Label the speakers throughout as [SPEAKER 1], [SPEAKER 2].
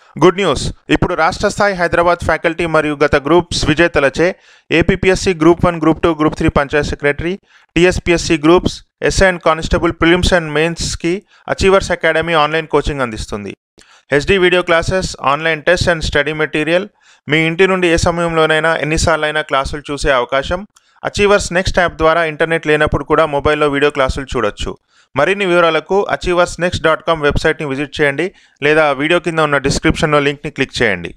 [SPEAKER 1] Good news ఇప్పుడు రాష్ట్ర స్థాయి హైదరాబాద్ ఫ్యాకల్టీ మరియు గత గ్రూప్స్ విజేతలచే APPSC group one group two group three panchayat secretary TSPSC groups SI and constable prelims and మెయిన్స్కి అచీవర్స్ అకాడమీ ఆన్లైన్ కోచింగ్ అందిస్తుంది HD video classes online test and study material మీ ఇంటి నుండి ఏ సమయంలోనైనా ఎన్నిసార్లైనా క్లాసులు చూసే అవకాశం అచీవర్స్ నెక్స్ట్ యాప్ ద్వారా ఇంటర్నెట్ లేనప్పుడు కూడా మొబైల్లో వీడియో క్లాసులు చూడొచ్చు మరిన్ని వివరాలకు అచీవర్స్ నెక్స్ట్ డాట్ కామ్ వెబ్సైట్ని విజిట్ చేయండి లేదా వీడియో కింద ఉన్న డిస్క్రిప్షన్లో లింక్ని క్లిక్ చేయండి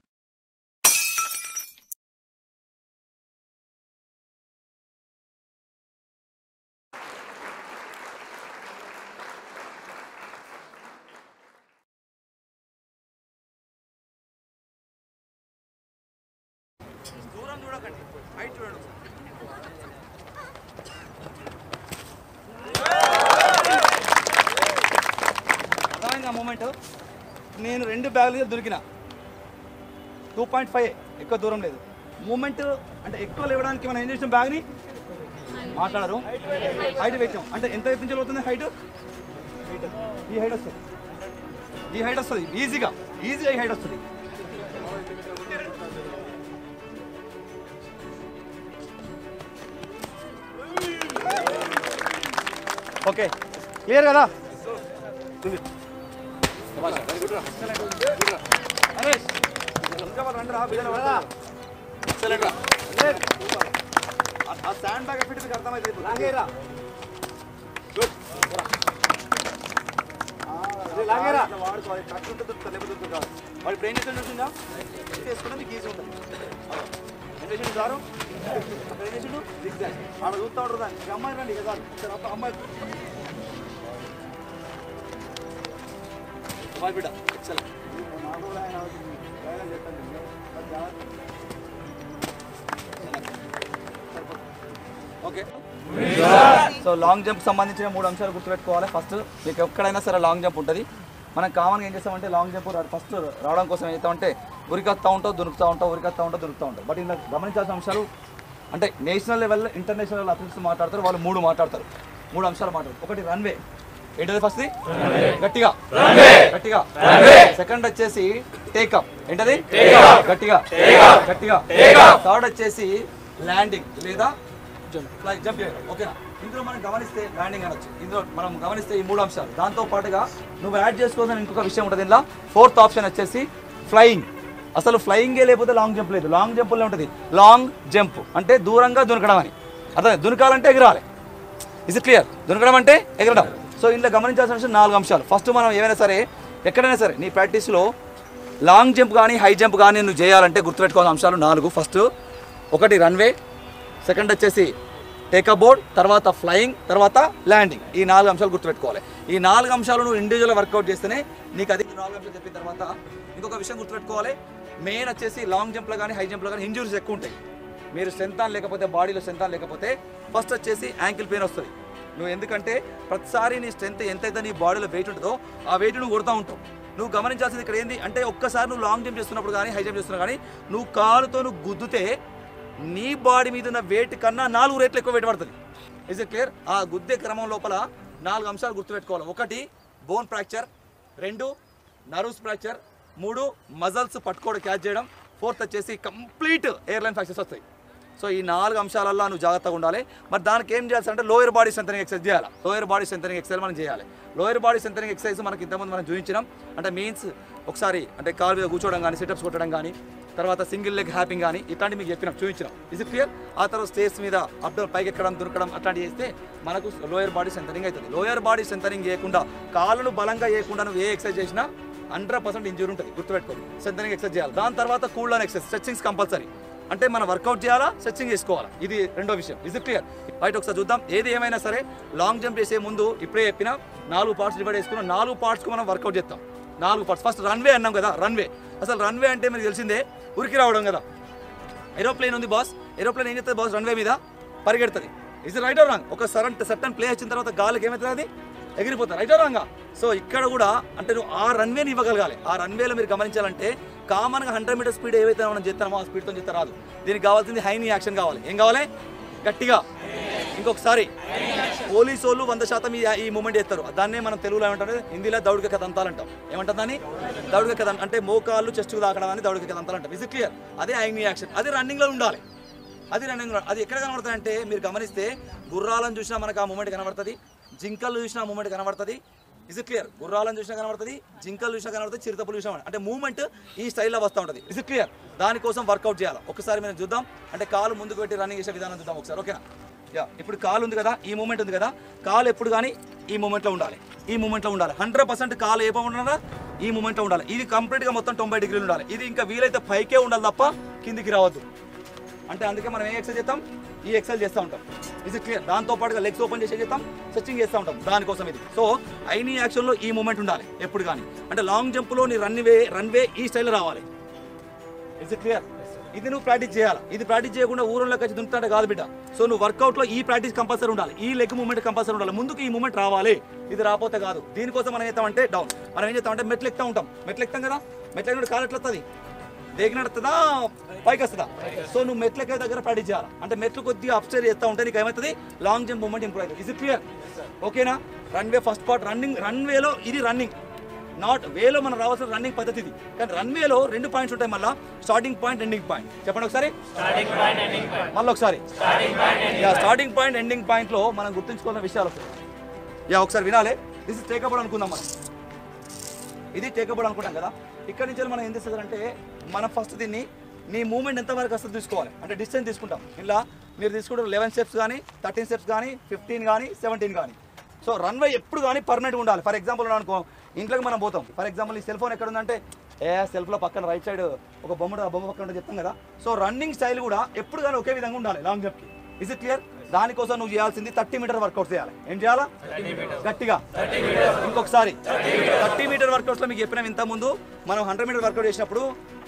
[SPEAKER 2] దూరం చూడకండి హైట్ చూడండి అర్థమైంది ఆ మూమెంట్ నేను రెండు బ్యాగులు దొరికిన టూ పాయింట్ ఫైవ్ ఎక్కువ దూరం లేదు మూమెంట్ అంటే ఎక్కువ లేవడానికి మనం ఏం చేసిన బ్యాగ్ని మాట్లాడరు హైట్ పెట్టాం అంటే ఎంత ఎత్తు నుంచి అవుతుంది హైట్ ఈ హైట్ వస్తుంది ఈ హైట్ వస్తుంది ఈజీగా ఈజీగా ఈ హైట్ వస్తుంది ఓకే క్లియర్ కదా నరేష్, ఇంకా వాళ్ళు రండిరా, వీళ్ళని వదలరా. లేదు. ఆ- ఆ శాండ్ బ్యాగ్ ఫిట్ మీకు అర్థమైతే లాగేరా లాగేరా వాడుకోవాలి కట్టు ఉంటుంది లేకపోతే ఉంటుంది కాదు వాడు ఇప్పుడు ఏం చేస్తాడు చూసిందా చేసుకుంటే మీకు ఈజీ ఉంటుంది ఏం చేసిండు సారు అక్కడ ఏం చేసిండు జిగ్జాగ్ ఆడ చూస్తా ఉంటారు దాన్ని ఇక అమ్మాయి రండి ఇక చాలు సరే అప్ప అమ్మాయి అమ్మాయి బిడ్డ excel okay so long jump సంబంధించిన మూడు అంశాలు గుర్తుపెట్టుకోవాలి ఫస్ట్ మీకు ఎక్కడైనా సరే లాంగ్ జంప్ ఉంటుంది మనం కామన్గా ఏం చేస్తామంటే లాంగ్ జంప్ ఫస్ట్ రావడం కోసం ఏం చేస్తామంటే ఉరికొస్తా ఉంటావు దునుకుతూ ఉంటావు ఉరికొస్తా ఉంటావు దొరుకుతూ ఉంటావు బట్ ఇందులో గమనించాల్సిన అంశాలు అంటే national level international level athletes మాట్లాడతారు వాళ్ళు మూడు మాట్లాడతారు మూడు అంశాలు మాట్లాడతారు ఒకటి రన్వే ఏంటది ఫస్ట్ గట్టిగా గట్టిగా సెకండ్ వచ్చేసి టేకప్ ఏంటది గట్టిగా గట్టిగా థర్డ్ వచ్చేసి ల్యాండింగ్ లేదా ఫ్లై జంప్ చేయడం ఓకేనా ఇందులో మనం గమనిస్తే ల్యాండింగ్ అనొచ్చు ఇందులో మనం గమనిస్తే ఈ మూడు అంశాలు దాంతో పాటుగా నువ్వు యాడ్ చేసుకోవాల్సిన ఇంకొక విషయం ఉంటుంది ఇందులో ఫోర్త్ ఆప్షన్ వచ్చేసి ఫ్లయింగ్ అసలు ఫ్లయింగే లేకపోతే లాంగ్ జంప్ లేదు లాంగ్ జంప్లో ఉంటుంది లాంగ్ జంప్ అంటే దూరంగా దునకడం అని అర్థం దునకాలంటే ఎగరాలి ఇస్ క్లియర్ దునకడం అంటే ఎగరడం సో ఇందులో గమనించాల్సిన విషయం నాలుగు అంశాలు ఫస్ట్ మనం ఏమైనా సరే ఎక్కడైనా సరే నీ ప్రాక్టీస్లో లాంగ్ జంప్ కానీ హై జంప్ కానీ నువ్వు చేయాలంటే గుర్తుపెట్టుకోవాల్సిన అంశాలు నాలుగు ఫస్ట్ ఒకటి రన్వే సెకండ్ వచ్చేసి టేకప్ బోర్డ్ తర్వాత ఫ్లయింగ్ తర్వాత ల్యాండింగ్ ఈ నాలుగు అంశాలు గుర్తుపెట్టుకోవాలి ఈ నాలుగు అంశాలు నువ్వు ఇండివిజువల్ వర్కౌట్ చేస్తేనే నీకు అది నాలుగు అంశాలు చెప్పిన తర్వాత ఇంకొక విషయం గుర్తుపెట్టుకోవాలి మెయిన్ వచ్చేసి లాంగ్ జంప్లో కానీ హై జంప్లో కానీ ఇంజురీస్ ఎక్కువ ఉంటాయి మీరు సెంతాన్ లేకపోతే బాడీలో సెంతాన్ లేకపోతే ఫస్ట్ వచ్చేసి యాంకిల్ పెయిన్ వస్తుంది నువ్వు ఎందుకంటే ప్రతిసారి నీ స్ట్రెంత్ ఎంతైతే నీ బాడీలో వెయిట్ ఉంటుందో ఆ వెయిట్ నువ్వు కొడుతూ ఉంటావు నువ్వు గమనించాల్సింది ఇక్కడ ఏంది అంటే ఒక్కసారి నువ్వు లాంగ్ జంప్ చేస్తున్నప్పుడు కానీ హై జంప్ చేస్తున్నా కానీ నువ్వు కాలుతో నువ్వు గుద్దుతే నీ బాడీ మీద ఉన్న వెయిట్ కన్నా నాలుగు రేట్లు ఎక్కువ వెయిట్ పడుతుంది ఇస్ ఇట్ క్లియర్ ఆ గుద్దే క్రమం లోపల నాలుగు అంశాలు గుర్తుపెట్టుకోవాలి ఒకటి బోన్ ఫ్రాక్చర్ రెండు నర్వ్స్ ఫ్రాక్చర్ మూడు మజల్స్ పట్టుకోవడం క్యాచ్ చేయడం ఫోర్త్ వచ్చేసి కంప్లీట్ ఎయిర్లైన్ ఫ్రాక్చర్స్ వస్తాయి సో ఈ నాలుగు అంశాలల్లో నువ్వు జాగ్రత్తగా ఉండాలి మరి దానికి ఏం చేయాల్సి అంటే లోయర్ బాడీ స్ట్రెంథనింగ్ ఎక్సర్సైజ్ చేయాలి లోయర్ బాడీ స్ట్రెంథనింగ్ ఎక్సర్సైజ్ మనం చేయాలి లోయర్ బాడీ స్ట్రెంథనింగ్ ఎక్సర్సైజ్ మనకి ఇంతకుముందు మనం చూపించినాం అంటే మీన్స్ ఒకసారి అంటే కాలు మీద కూర్చోవడం కానీ సిటప్స్ కొట్టడం కానీ తర్వాత సింగిల్ లెగ్ హ్యాపింగ్ కానీ ఇట్లాంటివి మీకు చెప్పినాం చూపించినాం ఇస్ క్లియర్ ఆ తర్వాత స్టేస్ మీద అప్ డౌన్ పైకి ఎక్కడం దునకడం అట్లాంటివి చేస్తే మనకు లోయర్ బాడీ స్ట్రెంథనింగ్ అవుతుంది లోయర్ బాడీ స్ట్రెంథనింగ్ చేయకుండా కాళ్ళను బలంగా చేయకుండా నువ్వు ఏ ఎక్సర్సైజ్ చేసినా హండ్రెడ్ పర్సెంట్ ఇంజూరీ ఉంటుంది గుర్తుపెట్టుకోండి స్ట్రెంథనింగ్ ఎక్సర్సైజ్ చేయాలి దాని తర్వాత cool down exercise stretchings compulsory అంటే మనం వర్కౌట్ చేయాలా స్ట్రెచ్చింగ్ చేసుకోవాలా ఇది రెండో విషయం ఇది క్లియర్ బయట ఒకసారి చూద్దాం ఏది ఏమైనా సరే లాంగ్ జంప్ చేసే ముందు ఇప్పుడే చెప్పిన నాలుగు పార్ట్స్ డివైడ్ చేసుకున్నాం నాలుగు పార్ట్స్కి మనం వర్కౌట్ చేస్తాం నాలుగు పార్ట్స్ ఫస్ట్ రన్వే అన్నాం కదా రన్వే అసలు రన్వే అంటే మీకు తెలిసిందే ఉరికి రావడం కదా ఏరోప్లేన్ ఉంది బాస్ ఏరోప్లేన్ ఏం చేస్తుంది బాస్ రన్వే మీద పరిగెడుతుంది ఇది రైట్ రాంగ్ ఒక సరన్ సర్టన్ ప్లే వచ్చిన తర్వాత గాలికి ఏమవుతుంది అది ఎగిరిపోతారు రైట్ రాంగా సో ఇక్కడ కూడా అంటే నువ్వు ఆ రన్వేని ఇవ్వగలగాలి ఆ రన్వేలో మీరు గమనించాలంటే కామన్గా హండ్రెడ్ మీటర్ స్పీడ్ ఏవైతే మనం చేస్తామో ఆ స్పీడ్తో చేస్తే రాదు దీనికి కావాల్సింది హైని యాక్షన్ కావాలి ఏం కావాలి గట్టిగా ఇంకొకసారి పోలీసు వాళ్ళు వంద శాతం ఈ ఈ మూమెంట్ చేస్తారు దాన్నే మనం తెలుగులో ఏమంటారు హిందీలో దౌడిక కథంతాలు అంటాం ఏమంటాం దాన్ని దౌడిక కథ అంటే మోకాళ్ళు చెస్ట్ తాకడం అని దౌడిక కథంతాలు అంటాం ఇస్ క్లియర్ అదే ఐంగ్ యాక్షన్ అది రన్నింగ్లో ఉండాలి అది రన్నింగ్ అది ఎక్కడ కనబడుతుంది అంటే మీరు గమనిస్తే గుర్రాలను చూసినా మనకు ఆ మూమెంట్ కనబడుతుంది జింకలు చూసినా ఆ మూమెంట్ కనబడుతుంది ఇస్ క్లియర్ గుర్రాలను చూసినా కనబడుతుంది జింకలు చూసినా కనబడుతుంది చిరుతపులు చూసినా అంటే మూమెంట్ ఈ స్టైల్లో వస్తూ ఉంటుంది ఇస్ క్లియర్ దానికోసం వర్కౌట్ చేయాలి ఒకసారి మనం చూద్దాం అంటే కాలు ముందుకు పెట్టి రన్నింగ్ చేసే విధానం చూద్దాం ఒకసారి ఓకేనా యా ఇప్పుడు కాలు ఉంది కదా ఈ మూమెంట్ ఉంది కదా కాలు ఎప్పుడు కానీ ఈ మూమెంట్లో ఉండాలి ఈ మూమెంట్లో ఉండాలి హండ్రెడ్ పర్సెంట్ కాలు ఏ ఉండాలా ఈ మూమెంట్లో ఉండాలి ఇది కంప్లీట్గా మొత్తం తొంభై డిగ్రీలు ఉండాలి ఇది ఇంకా వీలైతే పైకే ఉండాలి తప్ప కిందికి రావద్దు అంటే అందుకే మనం ఏ ఎక్సైజ్ చేస్తాం ఈ ఎక్సైజ్ చేస్తూ ఉంటాం ఇది క్లియర్ దాంతో పాటుగా లెగ్స్ ఓపెన్ చేసే చేస్తాం స్ట్రెచింగ్ చేస్తూ ఉంటాం దానికోసం ఇది సో ఐనీ యాక్షన్లో ఈ మూమెంట్ ఉండాలి ఎప్పుడు కానీ అంటే లాంగ్ జంప్లో నీ రన్ వే రన్ వే ఈ స్టైల్లో రావాలి ఇస్ క్లియర్ ఇది నువ్వు ప్రాక్టీస్ చేయాలి ఇది ప్రాక్టీస్ చేయకుండా ఊరంలోకి వచ్చి దుంటుంటే కాదు బిడ్డ సో నువ్వు వర్కౌట్లో ఈ ప్రాక్టీస్ కంపల్సరీ ఉండాలి ఈ లెగ్ మూమెంట్ కంపల్సరీ ఉండాలి ముందుకు ఈ మూమెంట్ రావాలి ఇది రాకపోతే కాదు దీనికోసం మనం ఏం చేస్తామంటే డౌన్ మనం ఏం చేస్తామంటే మెట్లు ఎక్కుతా ఉంటాం మెట్లు ఎక్కుతాం కదా మెట్లు ఎక్కడ కాలు ఎట్లా వస్తుంది దేగినడుతుందా పైకి వస్తుందా సో నువ్వు మెట్ల ఎక్కే దగ్గర ప్రాక్టీస్ చేయాలి అంటే మెట్లు కొద్దిగా అప్స్టైర్ చేస్తూ ఉంటే నీకు ఏమవుతుంది లాంగ్ జంప్ మూమెంట్ ఇంప్రూవ్ అవుతుంది ఇది క్లియర్ ఓకేనా రన్వే ఫస్ట్ పార్ట్ రన్నింగ్ రన్వేలో ఇది రన్నింగ్ నాట్ వేలో మనం రావాల్సిన రన్నింగ్ పద్ధతి ఇది కానీ రన్వేలో రెండు పాయింట్స్ ఉంటాయి మళ్ళీ స్టార్టింగ్ పాయింట్ ఎండింగ్ పాయింట్ చెప్పండి ఒకసారి మళ్ళీ ఒకసారి యా స్టార్టింగ్ పాయింట్ ఎండింగ్ పాయింట్లో మనం గుర్తుంచుకున్న విషయాలు ఒకసారి యా ఒకసారి వినాలి దిస్ ఇస్ టేకబుల్ అనుకుందాం మనం ఇది టేకబుల్ అనుకుంటాం కదా ఇక్కడ నుంచి మనం ఏం చేస్తుందంటే మనం ఫస్ట్ దీన్ని నీ మూమెంట్ ఎంత వరకు వస్తుంది తీసుకోవాలి అంటే డిస్టెన్స్ తీసుకుంటాం ఇలా మీరు తీసుకుంటారు లెవెన్ స్టెప్స్ కానీ థర్టీన్ స్టెప్స్ కానీ ఫిఫ్టీన్ కానీ సెవెంటీన్ కానీ సో రన్వే ఎప్పుడు కానీ పర్మనెంట్ ఉండాలి ఫర్ ఎగ్జాంపుల్ అనుకో ఇంట్లోకి మనం పోతాం ఫర్ ఎగ్జాంపుల్ ఈ సెల్ ఫోన్ ఎక్కడ ఉందంటే ఏ సెల్ఫ్లో పక్కన రైట్ సైడ్ ఒక బొమ్మ ఉంటుంది, ఆ బొమ్మ పక్కన ఉంటుంది చెప్తాం కదా సో రన్నింగ్ స్టైల్ కూడా ఎప్పుడు కానీ ఒకే విధంగా ఉండాలి లాంగ్ జంప్కి ఇస్ ఇట్ క్లియర్ దానికోసం నువ్వు చేయాల్సింది థర్టీ మీటర్ వర్కౌట్ చేయాలి ఏం చేయాలా గట్టిగా ఇంకొకసారి థర్టీ మీటర్ వర్కౌట్స్ లో మీకు చెప్పినాం ఇంత ముందు మనం హండ్రెడ్ మీటర్ వర్కౌట్ చేసినప్పుడు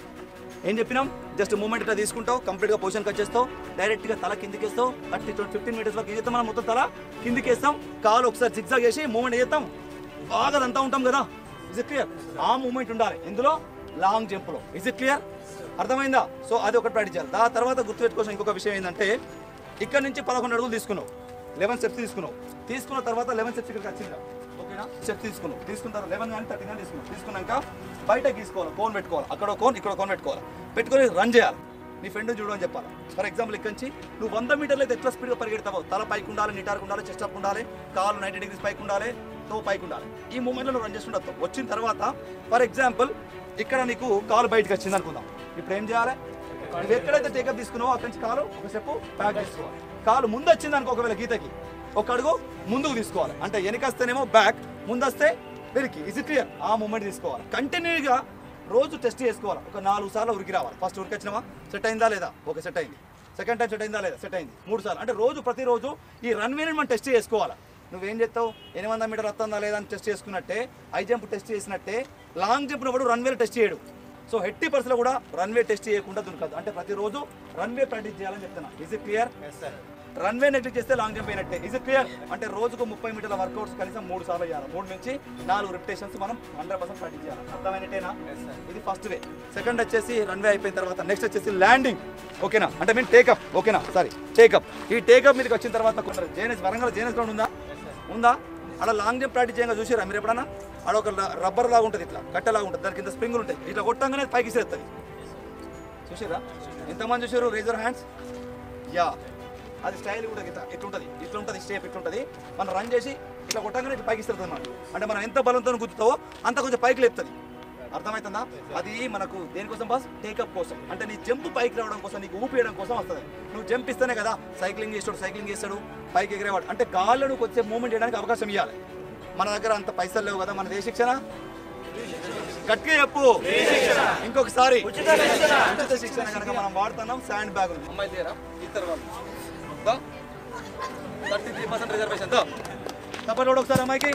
[SPEAKER 2] ఏం చెప్పినాం జస్ట్ మూమెంట్ ఇట్లా తీసుకుంటావు కంప్లీట్ గా పొజిషన్ కట్ చేస్తావు డైరెక్ట్ గా తల కిందికి వేస్తావు థర్టీ ఫిఫ్టీన్ మీటర్స్ వరకు ఏం చేస్తాం మనం మొత్తం తల కిందికి వేస్తాం కాలు ఒకసారి జిగ్జాగ్ చేసి మూమెంట్ చేస్తాం బాగా అంతా ఉంటాం కదా ఇస్ ఇట్ క్లియర్ ఆ మూమెంట్ ఉండాలి ఇందులో లాంగ్ జంప్ లో ఇస్ ఇట్ క్లియర్ అర్థమైందా సో అది ఒకటి ప్రాక్టీస్ చేయాలి దాని తర్వాత గుర్తుపెట్టుకోవాల్సిన ఇంకొక విషయం ఏంటంటే ఇక్కడ నుంచి పదకొండు అడుగులు తీసుకున్నావు లెవెన్ స్టెప్స్ తీసుకున్నావు తీసుకున్న తర్వాత లెవెన్ స్టెప్స్ ఇక్కడికి వచ్చిందా ఓకేనా స్టెప్ తీసుకున్నావు తీసుకున్న తర్వాత లెవెన్ కానీ థర్టీ కానీ తీసుకున్నావు తీసుకున్నాక బయట గీసుకోవాలి కోన్ పెట్టుకోవాలి అక్కడ కోన్ ఇక్కడ కోన్ పెట్టుకోవాలి పెట్టుకొని రన్ చేయాలి నీ ఫ్రెండ్ చూడు అని చెప్పాలి ఫర్ ఎగ్జాంపుల్ ఇక్కడ నుంచి నువ్వు వంద మీటర్లు అయితే ఎట్లా స్పీడ్గా పరిగెడతావో తల పైకి ఉండాలి నిటార్కి ఉండాలి చెస్ట్ అప్ ఉండాలి కాలు నైంటీ డిగ్రీస్ పైకి ఉండాలి తో పైకి ఉండాలి ఈ మూమెంట్లో నువ్వు రన్ చేస్తుండవు వచ్చిన తర్వాత ఫర్ ఎగ్జాంపుల్ ఇక్కడ నీకు కాలు బయటకు వచ్చింది అనుకుందాం ఇప్పుడు ఏం చేయాలి నువ్వు ఎక్కడైతే టేకప్ తీసుకున్నావో అక్కడి నుంచి కాలు ఒక స్టెప్ బ్యాక్ తీసుకోవాలి కాలు ముందు వచ్చింది అనుకో ఒకవేళ గీతకి ఒక అడుగు ముందుకు తీసుకోవాలి అంటే వెనకొస్తేనేమో బ్యాక్ ముందొస్తే వెనక్కి ఇస్ క్లియర్ ఆ మూమెంట్ తీసుకోవాలి కంటిన్యూగా రోజు టెస్ట్ చేసుకోవాలి ఒక నాలుగు సార్లు ఉరికి రావాలి ఫస్ట్ ఉరికి వచ్చినావా సెట్ అయిందా లేదా ఓకే సెట్ అయింది సెకండ్ టైం సెట్ అయిందా లేదా సెట్ అయింది మూడు సార్లు అంటే రోజు ప్రతిరోజు ఈ రన్వేని మనం టెస్ట్ చేసుకోవాలి నువ్వేం చేస్తావు ఎనిమిది వందల మీటర్ వస్తుందా లేదా అని టెస్ట్ చేసుకున్నట్టే హై జంప్ టెస్ట్ చేసినట్టే లాంగ్ జంప్ వాడు రన్వేలు టెస్ట్ చేయడు సో హెట్టి పర్సలో కూడా రన్వే టెస్ట్ చేయకుండా దొరకదు అంటే ప్రతిరోజు రన్వే ప్రాక్టీస్ చేయాలని చెప్తున్నా is it clear runway neglect చేస్తే లాంగ్ జంప్ అయినట్టే ఇస్ ఇట్ క్లియర్ అంటే రోజుకు ముప్పై మీటర్ల వర్కౌట్స్ కనీసం మూడు సార్లు చేయాలి మూడు నుంచి నాలుగు రిపిటేషన్స్ మనం హండ్రెడ్ పర్సెంట్ ప్రాక్టీస్ చేయాలి అర్థమైనట్టేనా ఇది ఫస్ట్ వే సెకండ్ వచ్చేసి రన్వే అయిపోయిన తర్వాత నెక్స్ట్ వచ్చేసి ల్యాండింగ్ ఓకేనా అంటే మీన్ టేకప్ ఓకేనా సారీ టేకప్ ఈ టేకప్ మీదకి వచ్చిన తర్వాత కొందరు జేఎన్ఎస్ వరంగల్ జేఎన్ఎస్ గ్రౌండ్ ఉందా ఉందా అలా లాంగ్ జంప్ ప్రాక్టీస్ చేయంగా చూసారా మీరు ఎప్పుడన్నా అక్కడ ఒక రబ్బర్ లాగా ఉంటుంది ఇట్లా కట్టెలాగా ఉంటుంది దాని కింద స్ప్రింగులు ఉంటాయి ఇట్లా కొట్టంగానే పైకి ఇసేస్తుంది చూసారా ఎంతమంది చూసారు రేజర్ హ్యాండ్స్ యా అది స్టైల్ కూడా ఇట్లా ఇట్లుంటుంది ఇట్లుంటుంది స్టేప్ ఇట్లుంటుంది మనం రన్ చేసి ఇట్లా కొట్టంగానే ఇట్లా పైకి ఇస్తుంది అన్నమాట అంటే మనం ఎంత బలంతో గుర్తుతావో అంత కొంచెం పైకి లేపుతుంది అర్థమవుతుందా అది మనకు దేనికోసం బాస్ టేకప్ కోసం అంటే నీ జంప్ పైకి రావడం కోసం నీకు ఊపియడం కోసం వస్తుంది నువ్వు జంప్ ఇస్తేనే కదా సైక్లింగ్ చేస్తాడు సైక్లింగ్ చేస్తాడు పైకి ఎగిరేవాడు అంటే గాల్లో నువ్వు వచ్చే మూమెంట్ చేయడానికి అవకాశం ఇవ్వాలి మన దగ్గర అంత పైసలు లేవు కదా మన ఏ శిక్షణ గట్టిగా చెప్పు ఇంకొకసారి ఉచిత శిక్షణ కనుక మనం వాడుతున్నాం శాండ్ బ్యాగ్ అమ్మాయి తీరా ఇద్దరు వాళ్ళు థర్టీ త్రీ పర్సెంట్ రిజర్వేషన్ తప్పటి ఒకసారి అమ్మాయికి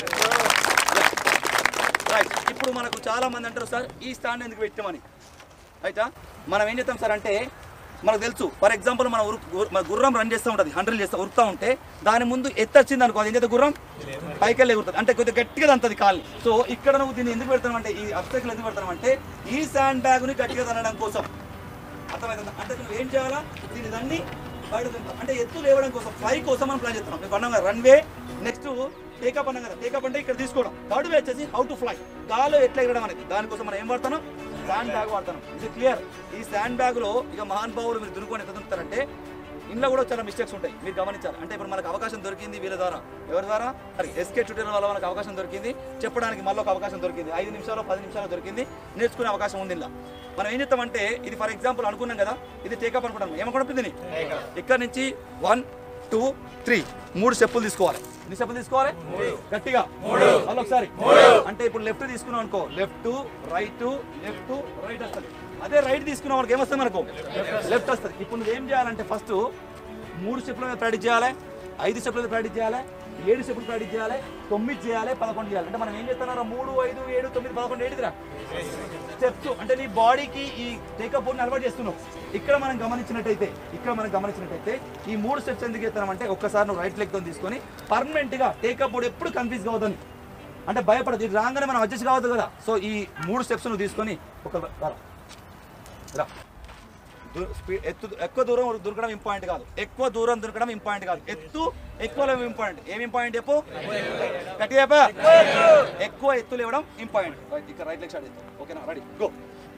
[SPEAKER 2] రైట్ ఇప్పుడు మనకు చాలా మంది అంటారు సార్ ఈ స్టాండ్ ఎందుకు పెట్టామని అయితే మనం ఏం చేస్తాం సార్ అంటే మనకు తెలుసు ఫర్ ఎగ్జాంపుల్ మన ఉరు గుర్- మన గుర్రం రన్ చేస్తూ ఉంటుంది హండ్రెడ్ చేస్తూ ఉరుకుతూ ఉంటే దాని ముందు ఎత్తు వచ్చింది అనుకో అది ఏం చేస్తే గుర్రం పైకి వెళ్ళి ఎగురుతుంది అంటే కొద్దిగా గట్టిగా తంతది కాల్ని సో ఇక్కడ నువ్వు దీన్ని ఎందుకు పెడతావు అంటే ఈ అబ్స్టెక్లు ఎందుకు పెడతావు అంటే ఈ శాండ్ బ్యాగ్ని గట్టిగా తనడం కోసం అర్థమవుతుందా అంటే నువ్వు ఏం చేయాలా దీన్ని దాన్ని బయట దింపుతాం అంటే ఎత్తు లేవడం కోసం ఫ్లై కోసం మనం ప్లాన్ చేస్తున్నాం మీకు అన్నాం కదా రన్వే నెక్స్ట్ టేకప్ అన్నాం కదా టేకప్ అంటే ఇక్కడ తీసుకోవడం థర్డ్ వే వచ్చేసి హౌ టు ఫ్లై గాల్లో ఎట్లా ఎగరడం అనేది దానికోసం మనం ఏం వాడతాం శాండ్ బ్యాగ్ వాడతాం ఇది క్లియర్ ఈ శాండ్ బ్యాగ్ లో ఇక మహాన్ భావులు మీరు దునుకొని ఎంత దునుకుతారంటే ఇంట్లో కూడా చాలా మిస్టేక్స్ ఉంటాయి మీరు గమనించాలి అంటే ఇప్పుడు మనకు అవకాశం దొరికింది వీళ్ళ ద్వారా ఎవరి ద్వారా మరి ఎస్కే ట్యూటర్ వల్ల మనకు అవకాశం దొరికింది చెప్పడానికి మళ్ళీ ఒక అవకాశం దొరికింది ఐదు నిమిషాలు పది నిమిషాలు దొరికింది నేర్చుకునే అవకాశం ఉంది ఇలా మనం ఏం చేస్తామంటే ఇది ఫర్ ఎగ్జాంపుల్ అనుకున్నాం కదా ఇది టేకప్ అనుకుంటాం ఏమనుకుంటాం దీన్ని ఇక్కడ నుంచి వన్ టూ త్రీ మూడు స్టెప్పులు తీసుకోవాలి ఎన్ని స్టెప్పులు తీసుకోవాలి గట్టిగా మళ్ళీ ఒకసారి అంటే ఇప్పుడు లెఫ్ట్ తీసుకున్నాం అనుకో లెఫ్ట్ రైట్ లెఫ్ట్ రైట్ వస్తుంది అదే రైట్ తీసుకున్నాం మనకి ఏమొస్తుంది మనకు లెఫ్ట్ వస్తుంది ఇప్పుడు నువ్వు ఏం చేయాలంటే ఫస్ట్ మూడు స్టెప్ల మీద ప్రాక్టీస్ చేయాలి ఐదు స్టెప్ల మీద ప్రాక్టీస్ చేయాలి ఏడు స్టెప్లు ప్రాక్టీస్ చేయాలి తొమ్మిది చేయాలి పదకొండు చేయాలి అంటే మనం ఏం చేస్తున్నారా మూడు ఐదు ఏడు తొమ్మిది పదకొండు ఏడుదిరా స్టెప్స్ అంటే నీ బాడీకి ఈ టేకప్ అలవాటు చేస్తున్నావు ఇక్కడ మనం గమనించినట్టయితే ఇక్కడ మనం గమనించినట్టయితే ఈ మూడు స్టెప్స్ ఎందుకు చేస్తున్నామంటే ఒక్కసారి నువ్వు రైట్ లెగ్ తో తీసుకొని పర్మనెంట్ గా టేకప్ బోర్డు ఎప్పుడు కన్ఫ్యూజ్ కావద్దని అంటే భయపడదు ఇది రాగానే మనం అడ్జస్ట్ కావద్దు కదా సో ఈ మూడు స్టెప్స్ నువ్వు తీసుకొని ఒక రా. రా దూ- స్పీ- ఎత్తు ఎక్కువ దూరం దొరకడం ఇంపార్టెంట్ కాదు ఎక్కువ దూరం దొరకడం ఇంపార్టెంట్ కాదు ఎత్తు ఎక్కువ ఇంపార్టెంట్ ఏం ఇంపార్టెంట్ చెప్పు గట్టిగా చెప్పా ఎక్కువ ఎత్తులు ఇవ్వడం ఇంపార్టెంట్ రైట్ ఇక్కడ రైట్ లెగ్ స్టార్ట్ చేస్తాం ఓకేనా రెడీ గో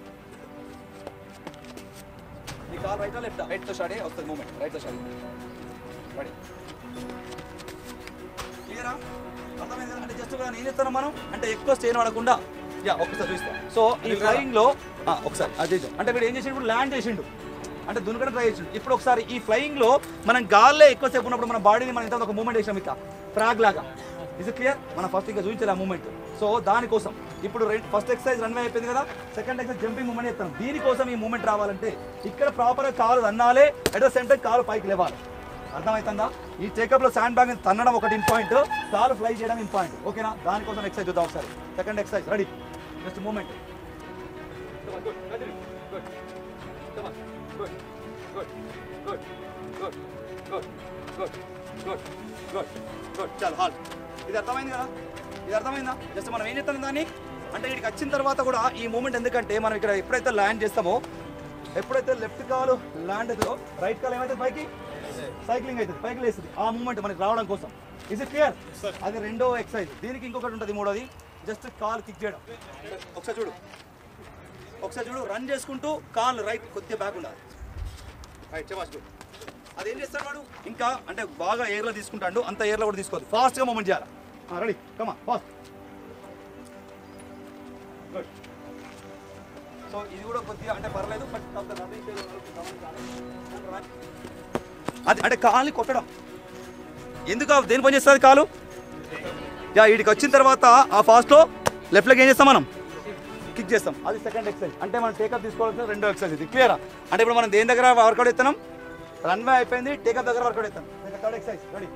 [SPEAKER 2] నీ కాల్ రైట్ లెఫ్ట్ రైట్ తో స్టార్ట్ వస్తుంది మూమెంట్ రైట్ తో స్టార్ట్ రెడీ క్లియరా అర్థమైంది కదా? అంటే జస్ట్ కూడా నేను చెప్తాను మనం అంటే ఎక్కువ స్టేన్ పడకుండా యా ఒకసారి చూస్తా సో ఈ ఫ్లయింగ్ లో ఆ, ఒకసారి అది చేద్దాం. అంటే వీడు ఏం చేసిండు ఇప్పుడు ల్యాండ్ చేసిండు అంటే దునకడం ట్రై చేసిండు ఇప్పుడు ఒకసారి ఈ ఫ్లయింగ్ లో మనం గాల్లో ఎక్కువసేపు ఉన్నప్పుడు మన బాడీని మనం ఇంత ఒక మూమెంట్ చేసాం ఇక ఫ్రాగ్ లాగా ఇస్ క్లియర్ మనం ఫస్ట్ ఇంకా చూపించాలి ఆ మూమెంట్ సో దానికోసం ఇప్పుడు ఫస్ట్ ఎక్సర్సైజ్ రన్వే అయిపోయింది కదా సెకండ్ ఎక్సర్సైజ్ జంపింగ్ మూమెంట్ చేస్తాం దీనికోసం ఈ మూమెంట్ రావాలంటే ఇక్కడ ప్రాపర్గా కాలు అన్నాలే అట్ ద సెంటర్ కాలు పైకి లేవాలి అర్థమవుతుందా ఈ టేకప్ లో శాండ్ బ్యాగ్ తన్నడం ఒకటి ఇంపాయింట్ కాలు ఫ్లై చేయడం ఇంపాయింట్ ఓకేనా దానికోసం ఎక్సైజ్ చూద్దాం ఒకసారి second exercise ready just moment చాలు హాల్ ఇది అర్థమైంది కదా ఇది అర్థమైందా జస్ట్ మనం ఏం చేస్తాం దాన్ని అంటే ఇక్కడికి వచ్చిన తర్వాత కూడా ఈ మూమెంట్ ఎందుకంటే మనం ఇక్కడ ఎప్పుడైతే ల్యాండ్ చేస్తామో ఎప్పుడైతే లెఫ్ట్ కాలు ల్యాండ్ అవుతుందో రైట్ కాలు ఏమైతే పైకి సైక్లింగ్ అవుతుంది పైకి లేస్తుంది ఆ మూమెంట్ మనకి రావడం కోసం ఇస్ ఇట్ క్లియర్ అది రెండో ఎక్సర్సైజ్ దీనికి ఇంకొకటి ఉంటుంది మూడోది జస్ట్ కాల్ కిక్ చేయడం ఒకసారి చూడు ఒకసారి చూడు రన్ చేసుకుంటూ కాల్ రైట్ కొద్దిగా బ్యాక్ ఉండాలి రైట్ చెప్పాలి చూడు అది ఏం చేస్తాడు వాడు ఇంకా అంటే బాగా ఎయిర్లో తీసుకుంటాడు అంత ఎయిర్లో కూడా తీసుకోవద్దు ఫాస్ట్గా మూమెంట్ చేయాలి ready come on fast good so ఇది కూడా కొద్దిగా అంటే పర్లేదు బట్ కొంత రన్నింగ్ చేయడం వరకు గమనించాలి. అది అంటే కాల్ని కొట్టడం ఎందుకు ఆ- దేని పని చేస్తుంది కాలు యా వీడికి వచ్చిన తర్వాత ఆ ఫాస్ట్లో లెఫ్ట్ లెగ్ ఏం చేస్తాం మనం కిక్ చేస్తాం అది సెకండ్ ఎక్సర్సైజ్ అంటే మనం టేకప్ తీసుకోవాల్సిన రెండో ఎక్సర్సైజ్ ఇది క్లియరా అంటే ఇప్పుడు మనం దేని దగ్గర వర్కౌట్ ఎత్తున్నాం రన్వే అయిపోయింది టేకప్ దగ్గర వర్కౌట్ ఎత్తాం థర్డ్ ఎక్సర్సైజ్ రెడీ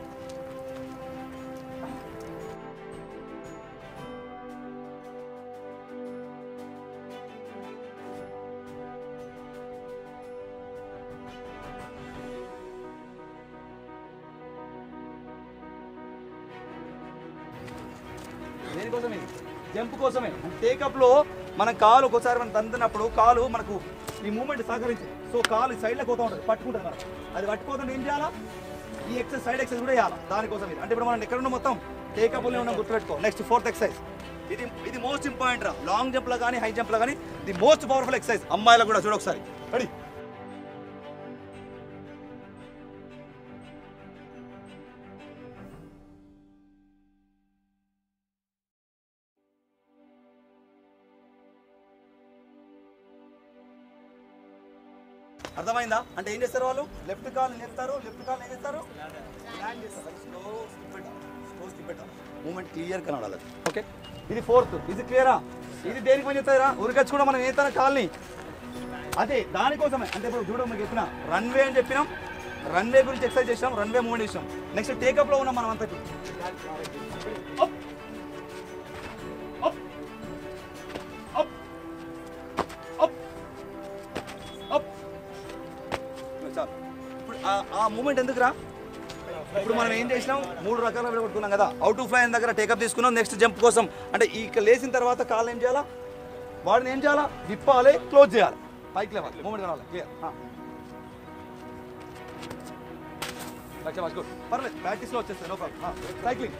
[SPEAKER 2] దేనికోసమే జంప్ కోసమే టేకప్ లో మన కాలు ఒకసారి మనం తంతున్నప్పుడు కాలు మనకు ఈ మూమెంట్ సహకరించింది సో కాలు సైడ్లో పోతూ ఉంటుంది పట్టుకుంటుంది మనం అది పట్టుకోకుండా ఏం చేయాలా ఈ ఎక్సైజ్ సైడ్ ఎక్సైజ్ కూడా చేయాలి దానికోసం ఇది అంటే ఇప్పుడు మనం ఎక్కడ ఉన్నాం మొత్తం టేకప్ లో ఉన్నాం గుర్తుపెట్టుకో నెక్స్ట్ ఫోర్త్ ఎక్సైజ్ ఇది ఇది మోస్ట్ ఇంపార్టెంట్ రా లాంగ్ జంప్ లో కానీ హై జంప్ లో కానీ ఇది మోస్ట్ పవర్ఫుల్ ఎక్సైజ్ అమ్మాయిలకు కూడా చూడ ఒకసారి రెడీ అర్థమైందా అంటే ఏం చేస్తారు వాళ్ళు లెఫ్ట్ కాల్ లేపుతారు లెఫ్ట్ కాల్ ఏం చేస్తారు ల్యాండ్ చేస్తారు స్లో స్కిప్ పెట్టాలి స్లో స్కిప్ పెట్టాలి మూమెంట్ క్లియర్ కనబడాలి ఓకే ఇది ఫోర్త్ ఇది క్లియరా ఇది దేనికి పని చేస్తారా ఉరికొచ్చి కూడా మనం ఏతాను కాల్ని అదే దానికోసమే అంటే ఇప్పుడు చూడ మీకు చెప్పిన రన్వే అని చెప్పినాం రన్వే గురించి ఎక్సర్సైజ్ చేసినాం రన్వే మూమెంట్ చేసినాం నెక్స్ట్ టేకప్ లో ఉన్నాం మనం అంతా ఇప్పుడు. Up. Up. Up. Up. Up. చాలు ఇప్పుడు ఆ- ఆ మూమెంట్ ఎందుకురా ఇప్పుడు మనం ఏం చేసినాం మూడు రకాల కొట్టుకున్నాం కదా అవుట్ ఆఫ్ లైన్ దగ్గర టేకప్ తీసుకున్నాం నెక్స్ట్ జంప్ కోసం అంటే ఇక లేచిన తర్వాత కాళ్ళు ఏం చేయాలా వాడిని ఏం చేయాలా విప్పాలి క్లోజ్ చేయాలి పైకి లేవాలి మూమెంట్ కావాలి క్లియర్ లక్ష గుడ్ పర్లేదు ప్రాక్టీస్లో వచ్చేస్తుంది నో ప్రాబ్లం సైక్లింగ్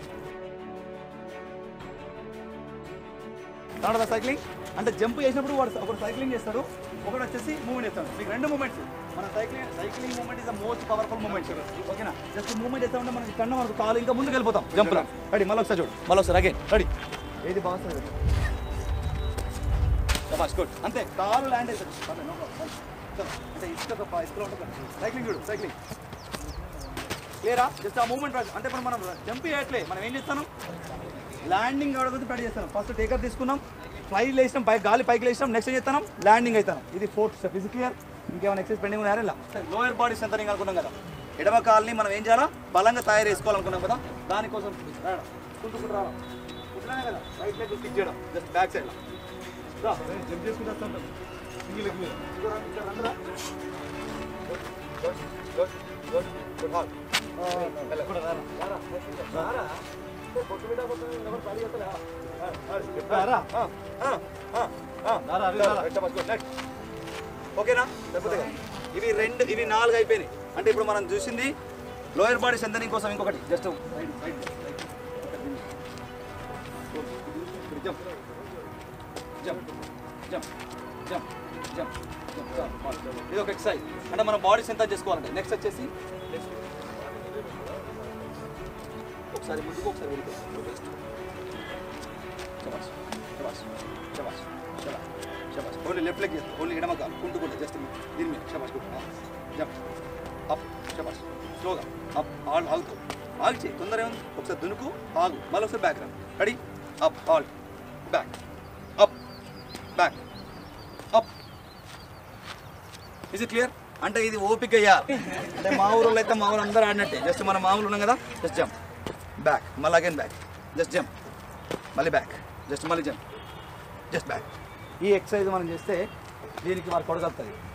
[SPEAKER 2] కన్నడ సైక్లింగ్ అంటే జంప్ చేసినప్పుడు వాడు ఒకడు సైక్లింగ్ చేస్తాడు ఒకడు వచ్చేసి మూవ్మెంట్ చేస్తాడు మీకు రెండు మూమెంట్స్ మన cycling cycling moment is the most powerful moment ఓకేనా జస్ట్ మూమెంట్ చేస్తా ఉంటే మనకి కన్ను మనకు కాలు ఇంకా ముందుకు వెళ్ళిపోతాం జంప్ లా రెడీ మళ్ళీ ఒకసారి చూడు మళ్ళీ ఒకసారి అగైన్ రెడీ ఏది బాగుంటుంది సమాజ్ గుడ్ అంతే కాలు ల్యాండ్ అవుతుంది పర్లేదు, no problem. చలో. అంటే ఇసుక తప్ప ఇసుకలో ఉంటుంది సైక్లింగ్ చూడు సైక్లింగ్ క్లియరా జస్ట్ ఆ మూమెంట్ అంటే ఇప్పుడు మనం జంప్ చేయట్లే మనం ఏం చేస్తాను ల్యాండింగ్ అవడం ట్రై చేస్తాను ఫస్ట్ టేకర్ తీసుకున్నాం ఫ్లై లేసినాం పై గాలి పైకి లేసినాం నెక్స్ట్ ఏం చేస్తాం ల్యాండింగ్ అవుతాను ఇది ఫోర్త్ స్టెప్ ఇది క్లియర్ ఇంకేమైనా ఎక్సైజ్ పెండింగ్ ఉన్నారా ఇలా లోయర్ బాడీ స్ట్రెంథనింగ్ అనుకున్నాం కదా ఎడమ కాల్ని మనం ఏం చేయాలా బలంగా తయారు చేసుకోవాలనుకున్నాం కదా దానికోసం రావడం కుంటుకుంటూ రావడం ఇట్లానే కదా రైట్ లెగ్ స్టిక్ చేయడం జస్ట్ బ్యాక్ సైడ్ జంప్ చేసుకుంటూ వస్తుంటాం సింగిల్ లెగ్ మీద ఇక్కడ రా, ఇక్కడ రండిరా. Good, good, good, good, hard. మెల్ల, కూడా రారా, రారా, రారా. పొట్టు మీద పొట్టు మీద ఎవరు పడి చేస్తారా? రారా. ఆ, ఆ, ఆ, ఆ. Right, Thomas, good, next. ఓకేనా లేకపోతే కదా? ఇవి రెండు ఇవి నాలుగు అయిపోయినాయి అంటే ఇప్పుడు మనం చూసింది లోయర్ బాడీ సెంతనింగ్ కోసం ఇంకొకటి just side side jump jump jump jump jump ఇది ఒక ఎక్సర్సైజ్ అంటే మన బాడీ ఎంత చేసుకోవాలంటే నెక్స్ట్ వచ్చేసి ఒకసారి ముందుకు ఒకసారి వెనుక శబాష్ శబాష్ శబాష్ శబాష్ శబాష్ ఓన్లీ లెఫ్ట్ లెగ్ చేస్తాం ఓన్లీ ఎడమ కాదు కుంటుకుంటే జస్ట్ దీని మీద శబాష్ గుడ్ జంప్ అప్ శబాష్ స్లోగా అప్ ఆల్ ఆగుతావు ఆగి చేయి తొందర ఏముంది ఒకసారి దునుకు ఆగు మళ్ళీ ఒకసారి బ్యాక్ రా ready up all back up back up is it clear అంటే ఇది ఓపిక అయ్యాలి అంటే మా ఊళ్ళో అయితే మా ఊరు అందరూ ఆడినట్టే జస్ట్ మన మా ఊళ్ళు ఉన్నాం కదా జస్ట్ జంప్ బ్యాక్ మళ్ళీ అగైన్ బ్యాక్ జస్ట్ జంప్ మళ్ళీ బ్యాక్ జస్ట్ మళ్ళీ జంప్ జస్ట్ బ్యాక్ ఈ ఎక్సర్సైజ్ మనం చేస్తే దీనికి వర్కౌట్ కలుగుతుంది